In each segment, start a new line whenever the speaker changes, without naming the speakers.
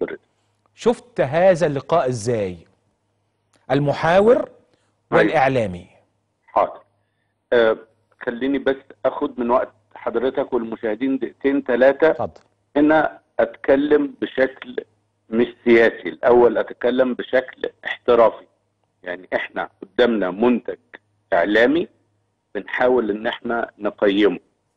حضرتك
شفت هذا اللقاء ازاي المحاور والاعلامي
حاضر آه خليني بس اخد من وقت حضرتك والمشاهدين دقيقتين ثلاثه
اتفضل
هنا اتكلم بشكل مش سياسي الاول اتكلم بشكل احترافي يعني احنا قدامنا منتج اعلامي بنحاول ان احنا نقيمه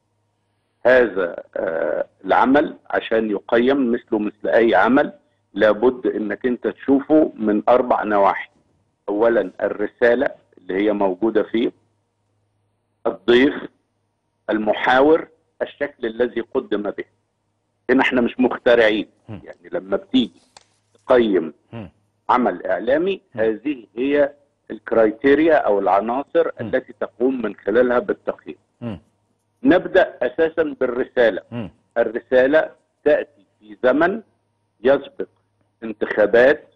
هذا آه العمل عشان يقيم مثله مثل اي عمل لابد انك انت تشوفه من اربع نواحي اولا الرساله اللي هي موجوده فيه الضيف المحاور الشكل الذي قدم به هنا احنا مش مخترعين
م.
يعني لما بتيجي تقيم
م.
عمل اعلامي هذه هي الكرايتيريا او العناصر
م.
التي تقوم من خلالها بالتقييم
مم.
نبدا اساسا بالرساله
مم.
الرساله تاتي في زمن يسبق انتخابات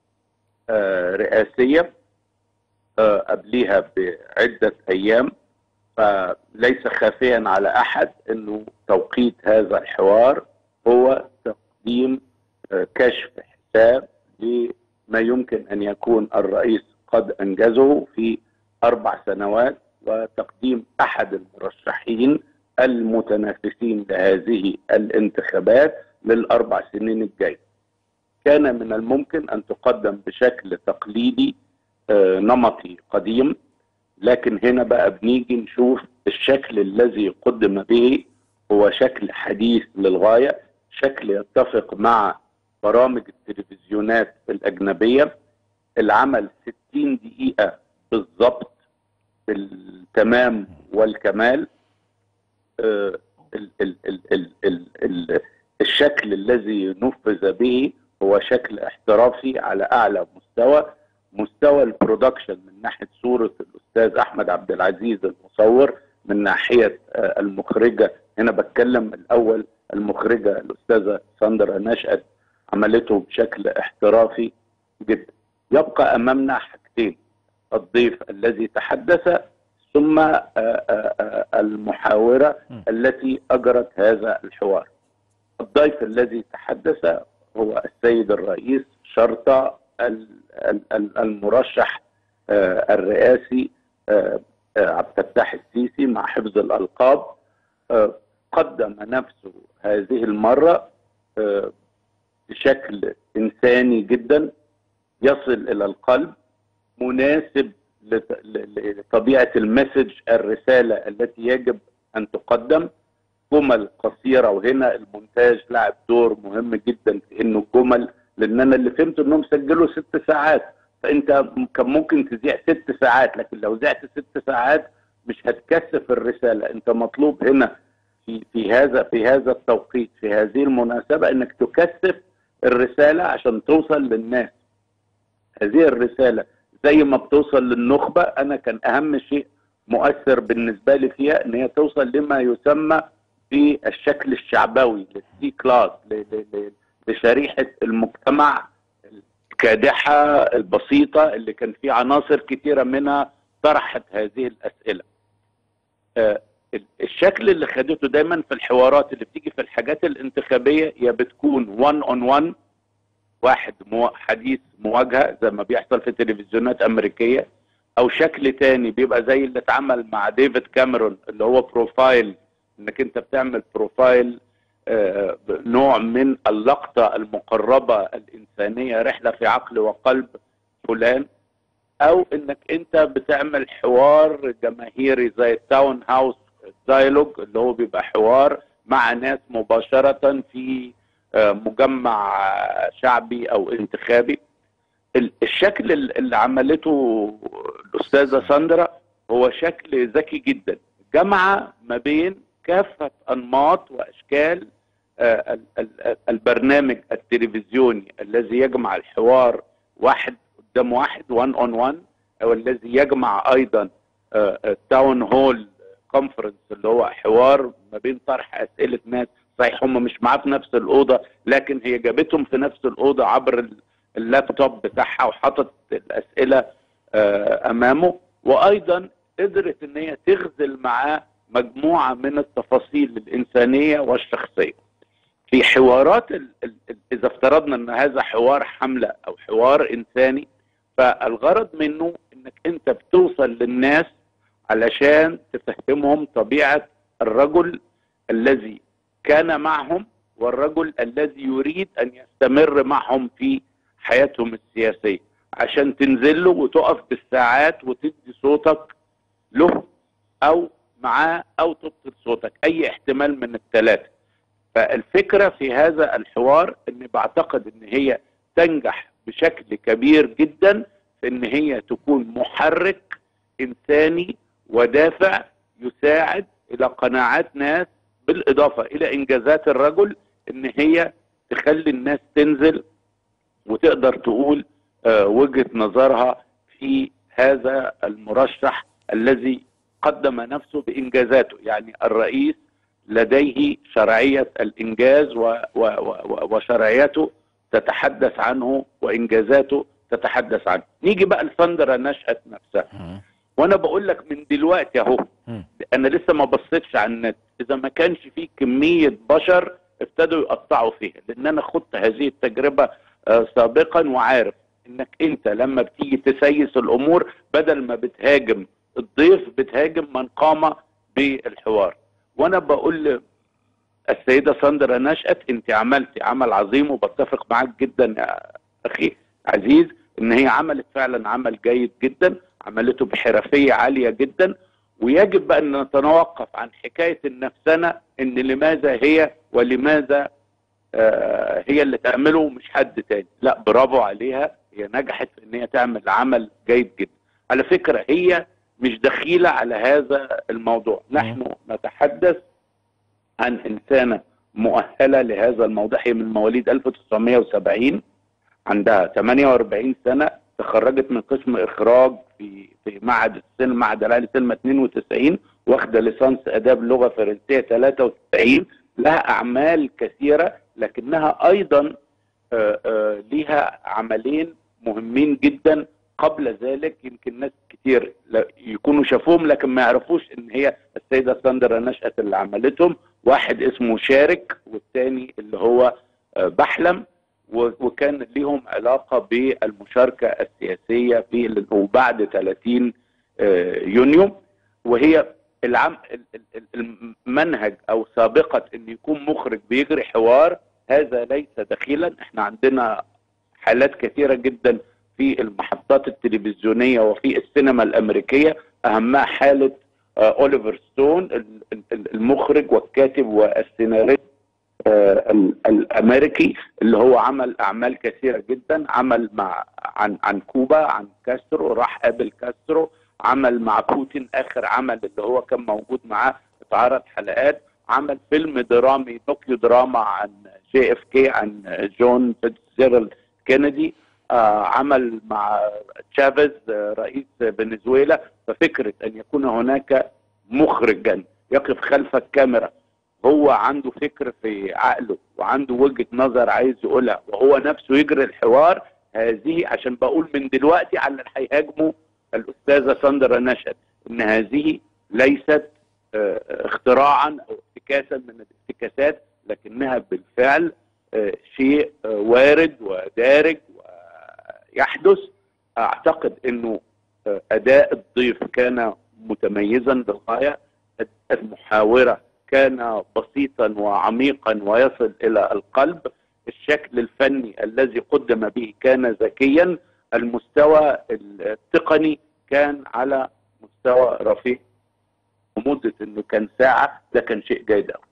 آه، رئاسيه آه، قبلها بعده ايام فليس خافيا على احد انه توقيت هذا الحوار هو تقديم آه، كشف حساب لما يمكن ان يكون الرئيس قد انجزه في اربع سنوات وتقديم احد المرشحين المتنافسين لهذه الانتخابات للاربع سنين الجايه. كان من الممكن ان تقدم بشكل تقليدي آه، نمطي قديم لكن هنا بقى بنيجي نشوف الشكل الذي قدم به هو شكل حديث للغايه، شكل يتفق مع برامج التلفزيونات الاجنبيه العمل 60 دقيقه بالضبط بالتمام والكمال آه، ال ال ال ال ال ال الشكل الذي نفذ به هو شكل احترافي على اعلى مستوى مستوى البرودكشن من ناحيه صوره الاستاذ احمد عبد العزيز المصور من ناحيه آه، المخرجه هنا بتكلم الاول المخرجه الاستاذه ساندرا نشأت عملته بشكل احترافي جدا يبقى امامنا حاجتين الضيف الذي تحدث ثم آه، آه، آه، المحاوره
م.
التي اجرت هذا الحوار الضيف الذي تحدث هو السيد الرئيس شرط ال- ال- ال- المرشح آه، الرئاسي آه، آه، عبد الفتاح السيسي مع حفظ الالقاب آه، قدم نفسه هذه المره آه، بشكل انساني جدا يصل الى القلب مناسب لت- ل- لطبيعه المسج الرساله التي يجب ان تقدم جمل قصيره وهنا المونتاج لعب دور مهم جدا في انه الجمل لان انا اللي فهمته انهم سجلوا ست ساعات فانت كان ممكن تذيع ست ساعات لكن لو ذعت ست ساعات مش هتكثف الرساله انت مطلوب هنا في في هذا في هذا التوقيت في هذه المناسبه انك تكثف الرساله عشان توصل للناس هذه الرساله زي ما بتوصل للنخبه انا كان اهم شيء مؤثر بالنسبه لي فيها ان هي توصل لما يسمى بالشكل الشعبوي للسي كلاس ل- ل- ل- لشريحه المجتمع الكادحه البسيطه اللي كان في عناصر كثيره منها طرحت هذه الاسئله. آه، ال- الشكل اللي خدته دايما في الحوارات اللي بتيجي في الحاجات الانتخابيه يا بتكون 1 اون 1 واحد مو حديث مواجهه زي ما بيحصل في تلفزيونات امريكيه او شكل تاني بيبقى زي اللي اتعمل مع ديفيد كاميرون اللي هو بروفايل انك انت بتعمل بروفايل آه، نوع من اللقطه المقربه الانسانيه رحله في عقل وقلب فلان او انك انت بتعمل حوار جماهيري زي التاون هاوس دايلوج اللي هو بيبقى حوار مع ناس مباشره في آه، مجمع آه، شعبي او انتخابي ال- الشكل ال- اللي عملته الاستاذه ساندرا هو شكل ذكي جدا جمع ما بين كافه انماط واشكال آه، ال- ال- البرنامج التلفزيوني الذي يجمع الحوار واحد قدام واحد 1 اون 1 او الذي يجمع ايضا التاون هول كونفرنس اللي هو حوار ما بين طرح اسئله ناس صحيح هم مش معاه في نفس الاوضه لكن هي جابتهم في نفس الاوضه عبر ال- اللابتوب بتاعها وحطت الاسئله آه، امامه وايضا قدرت ان هي تغزل معاه مجموعه من التفاصيل الانسانيه والشخصيه. في حوارات ال ال اذا افترضنا ان هذا حوار حمله او حوار انساني فالغرض منه انك انت بتوصل للناس علشان تفهمهم طبيعه الرجل الذي كان معهم والرجل الذي يريد ان يستمر معهم في حياتهم السياسيه عشان تنزل له وتقف بالساعات وتدي صوتك له او معاه او تبطل صوتك اي احتمال من الثلاثه فالفكره في هذا الحوار اني بعتقد ان هي تنجح بشكل كبير جدا في ان هي تكون محرك انساني ودافع يساعد الى قناعات ناس بالاضافه الى انجازات الرجل ان هي تخلي الناس تنزل وتقدر تقول آه، وجهه نظرها في هذا المرشح الذي قدم نفسه بانجازاته يعني الرئيس لديه شرعيه الانجاز و و و وشرعيته تتحدث عنه وانجازاته تتحدث عنه نيجي بقى لساندرا نشأت نفسها وانا بقول لك من دلوقتي اهو انا لسه ما بصيتش على النت اذا ما كانش فيه كميه بشر ابتدوا يقطعوا فيها لان انا خدت هذه التجربه آه، سابقا وعارف انك انت لما بتيجي تسيس الامور بدل ما بتهاجم الضيف بتهاجم من قام بالحوار وانا بقول السيده ساندرا نشأت انت عملتي عمل عظيم وبتفق معاك جدا يا اخي عزيز ان هي عملت فعلا عمل جيد جدا عملته بحرفيه عاليه جدا ويجب بقى ان نتوقف عن حكايه النفسنه ان لماذا هي ولماذا آه هي اللي تعمله مش حد تاني لا برافو عليها هي نجحت في ان هي تعمل عمل جيد جدا على فكره هي مش دخيله على هذا الموضوع نحن نتحدث عن انسانه مؤهله لهذا الموضوع هي من مواليد 1970 عندها 48 سنه تخرجت من قسم اخراج في في معهد السينما معهد العالي سينما 92 واخده ليسانس اداب لغه فرنسيه 93 لها اعمال كثيره لكنها ايضا آه، آه، ليها عملين مهمين جدا قبل ذلك يمكن ناس كتير لا- يكونوا شافوهم لكن ما يعرفوش ان هي السيده ساندرا نشأت اللي عملتهم واحد اسمه شارك والتاني اللي هو آه، بحلم و- وكان ليهم علاقه بالمشاركه السياسيه في ال- وبعد 30 آه، يونيو وهي العم ال- ال- ال- المنهج او سابقه ان يكون مخرج بيجري حوار هذا ليس دخيلا احنا عندنا حالات كثيره جدا في المحطات التلفزيونيه وفي السينما الامريكيه اهمها حاله آه، اوليفر ستون ال- ال- المخرج والكاتب والسيناريست آه، ال- الامريكي اللي هو عمل اعمال كثيره جدا عمل مع عن عن كوبا عن كاسترو راح قابل كاسترو عمل مع بوتين اخر عمل اللي هو كان موجود معاه اتعرض حلقات عمل فيلم درامي طوكيو دراما عن جي اف كي عن جون فيتزجيرالد كينيدي آه عمل مع تشافيز آه رئيس فنزويلا ففكره ان يكون هناك مخرجا يقف خلف الكاميرا هو عنده فكر في عقله وعنده وجهه نظر عايز يقولها وهو نفسه يجري الحوار هذه عشان بقول من دلوقتي على اللي هيهاجموا الاستاذه ساندرا نشأت ان هذه ليست آه، اختراعا او افتكاسا من الافتكاسات لكنها بالفعل آه، شيء آه، وارد ودارج ويحدث اعتقد انه آه، اداء الضيف كان متميزا للغايه المحاوره كان بسيطا وعميقا ويصل الى القلب الشكل الفني الذي قدم به كان ذكيا المستوى التقني كان على مستوى رفيع ومدة انه كان ساعة ده كان شيء جيد قوي